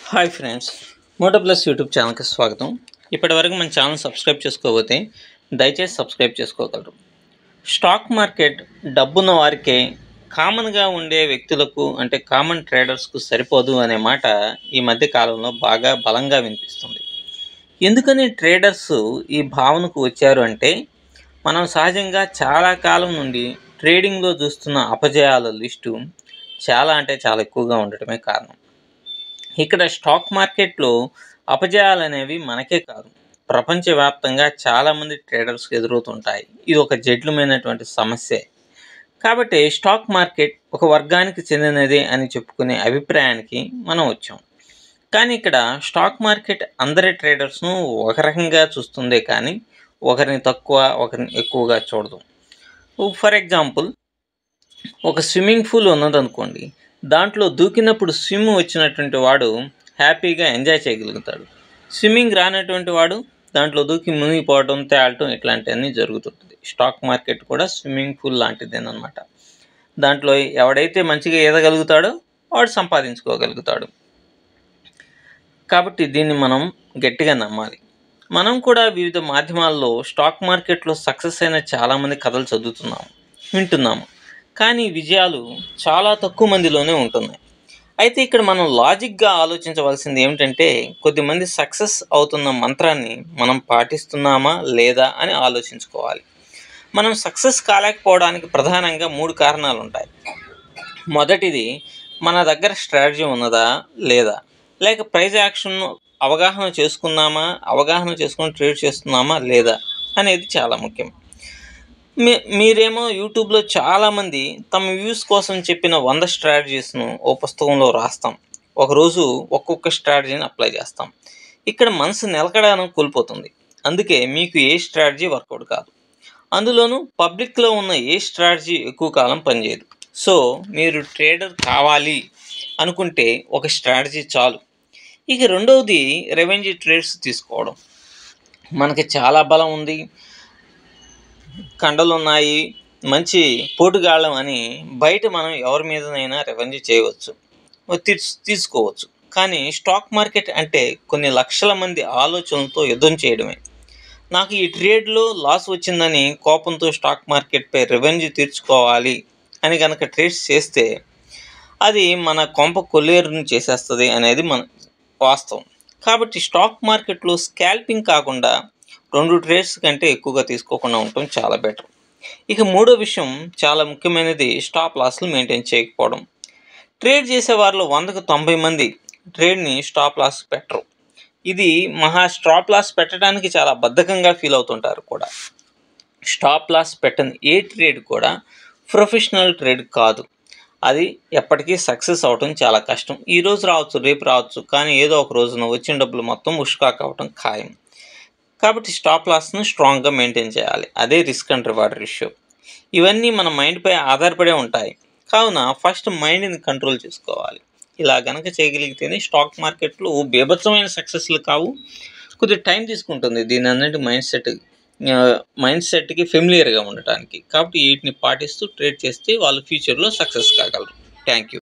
hi friends Moto plus YouTube ఛానల్కి స్వాగతం ఇప్పటివరకు మన ఛానల్ సబ్స్క్రైబ్ చేసుకోకపోతే దయచేసి సబ్స్క్రైబ్ చేసుకోగలరు స్టాక్ మార్కెట్ డబ్బున్న వారికే కామన్గా ఉండే వ్యక్తులకు అంటే కామన్ ట్రేడర్స్కు సరిపోదు అనే మాట ఈ మధ్య కాలంలో బాగా బలంగా వినిపిస్తుంది ఎందుకని ట్రేడర్స్ ఈ భావనకు వచ్చారు అంటే మనం సహజంగా చాలా కాలం నుండి ట్రేడింగ్లో చూస్తున్న అపజయాల లిస్టు చాలా అంటే చాలా ఎక్కువగా ఉండటమే కారణం ఇక్కడ స్టాక్ మార్కెట్లో అపజయాలు అనేవి మనకే కాదు ప్రపంచవ్యాప్తంగా చాలామంది ట్రేడర్స్కి ఎదురవుతుంటాయి ఇది ఒక జడ్లమైనటువంటి సమస్య కాబట్టి స్టాక్ మార్కెట్ ఒక వర్గానికి చెందినది అని చెప్పుకునే అభిప్రాయానికి మనం వచ్చాం కానీ ఇక్కడ స్టాక్ మార్కెట్ అందరి ట్రేడర్స్ను ఒక రకంగా చూస్తుందే కానీ ఒకరిని తక్కువ ఒకరిని ఎక్కువగా చూడదు ఫర్ ఎగ్జాంపుల్ ఒక స్విమ్మింగ్ పూల్ ఉన్నదనుకోండి దాంట్లో దూకినప్పుడు స్విమ్ వచ్చినటువంటి వాడు హ్యాపీగా ఎంజాయ్ చేయగలుగుతాడు స్విమ్మింగ్ రానటువంటి వాడు దాంట్లో దూకి మునిగిపోవడం తేలటం ఇట్లాంటివన్నీ జరుగుతుంటుంది స్టాక్ మార్కెట్ కూడా స్విమ్మింగ్ పూల్ లాంటిదేనమాట దాంట్లో ఎవడైతే మంచిగా ఈదగలుగుతాడో వాడు సంపాదించుకోగలుగుతాడు కాబట్టి దీన్ని మనం గట్టిగా నమ్మాలి మనం కూడా వివిధ మాధ్యమాల్లో స్టాక్ మార్కెట్లో సక్సెస్ అయిన చాలామంది కథలు చదువుతున్నాము వింటున్నాము కానీ విజయాలు చాలా తక్కువ మందిలోనే ఉంటున్నాయి అయితే ఇక్కడ మనం లాజిక్గా ఆలోచించవలసింది ఏమిటంటే కొద్దిమంది సక్సెస్ అవుతున్న మంత్రాన్ని మనం పాటిస్తున్నామా లేదా అని ఆలోచించుకోవాలి మనం సక్సెస్ కాలేకపోవడానికి ప్రధానంగా మూడు కారణాలు ఉంటాయి మొదటిది మన దగ్గర స్ట్రాటజీ ఉన్నదా లేదా లేక ప్రైజ్ యాక్షన్ అవగాహన చేసుకున్నామా అవగాహన చేసుకొని ట్రేడ్ చేస్తున్నామా లేదా అనేది చాలా ముఖ్యం మీ మీరేమో యూట్యూబ్లో చాలామంది తమ వ్యూస్ కోసం చెప్పిన వంద స్ట్రాటజీస్ను ఓ పుస్తకంలో రాస్తాం ఒకరోజు ఒక్కొక్క స్ట్రాటజీని అప్లై చేస్తాం ఇక్కడ మనసు నిలకడను కోల్పోతుంది అందుకే మీకు ఏ స్ట్రాటజీ వర్కౌట్ కాదు అందులోనూ పబ్లిక్లో ఉన్న ఏ స్ట్రాటజీ ఎక్కువ కాలం పనిచేయదు సో మీరు ట్రేడర్ కావాలి అనుకుంటే ఒక స్ట్రాటజీ చాలు ఇక రెండవది రెవెన్యూ ట్రేడ్స్ తీసుకోవడం మనకి చాలా బలం ఉంది కండలు ఉన్నాయి మంచి పోటుగాళ్ళం అని బయట మనం ఎవరి మీదనైనా రెవెన్యూ చేయవచ్చు తీర్చు తీసుకోవచ్చు కానీ స్టాక్ మార్కెట్ అంటే కొన్ని లక్షల మంది ఆలోచనలతో యుద్ధం చేయడమే నాకు ఈ ట్రేడ్లో లాస్ వచ్చిందని కోపంతో స్టాక్ మార్కెట్పై రెవెన్యూ తీర్చుకోవాలి అని కనుక ట్రేడ్స్ చేస్తే అది మన కొంప కొల్లేరుని చేసేస్తుంది అనేది మన వాస్తవం కాబట్టి స్టాక్ మార్కెట్లో స్కాల్పింగ్ కాకుండా రెండు ట్రేడ్స్ కంటే ఎక్కువగా తీసుకోకుండా ఉండటం చాలా బెటర్ ఇక మూడో విషయం చాలా ముఖ్యమైనది స్టాప్ లాస్లు మెయింటైన్ చేయకపోవడం ట్రేడ్ చేసే వారిలో వందకు తొంభై మంది ట్రేడ్ని స్టాప్ లాస్ పెట్టరు ఇది మహా స్టాప్ లాస్ పెట్టడానికి చాలా బద్ధకంగా ఫీల్ అవుతుంటారు కూడా స్టాప్ లాస్ పెట్టని ఏ ట్రేడ్ కూడా ప్రొఫెషనల్ ట్రేడ్ కాదు అది ఎప్పటికీ సక్సెస్ అవటం చాలా కష్టం ఈ రోజు రావచ్చు రేపు రావచ్చు కానీ ఏదో ఒక రోజున వచ్చిన డబ్బులు మొత్తం ఉష్కా కావటం ఖాయం కాబట్టి స్టాప్ లాస్ను స్ట్రాంగ్గా మెయింటైన్ చేయాలి అదే రిస్క్ అండ్ రివార్డ్ రేషియో ఇవన్నీ మన మైండ్పై ఆధారపడే ఉంటాయి కావున ఫస్ట్ మైండ్ని కంట్రోల్ చేసుకోవాలి ఇలా గనక చేయగలిగితేనే స్టాక్ మార్కెట్లో బీభత్సమైన సక్సెస్లు కావు కొద్దిగా టైం తీసుకుంటుంది దీని అన్నిటి మైండ్ సెట్ మైండ్ సెట్కి ఫెమిలియర్గా ఉండటానికి కాబట్టి వీటిని పాటిస్తూ ట్రేడ్ చేస్తే వాళ్ళు ఫ్యూచర్లో సక్సెస్ కాగలరు థ్యాంక్ యూ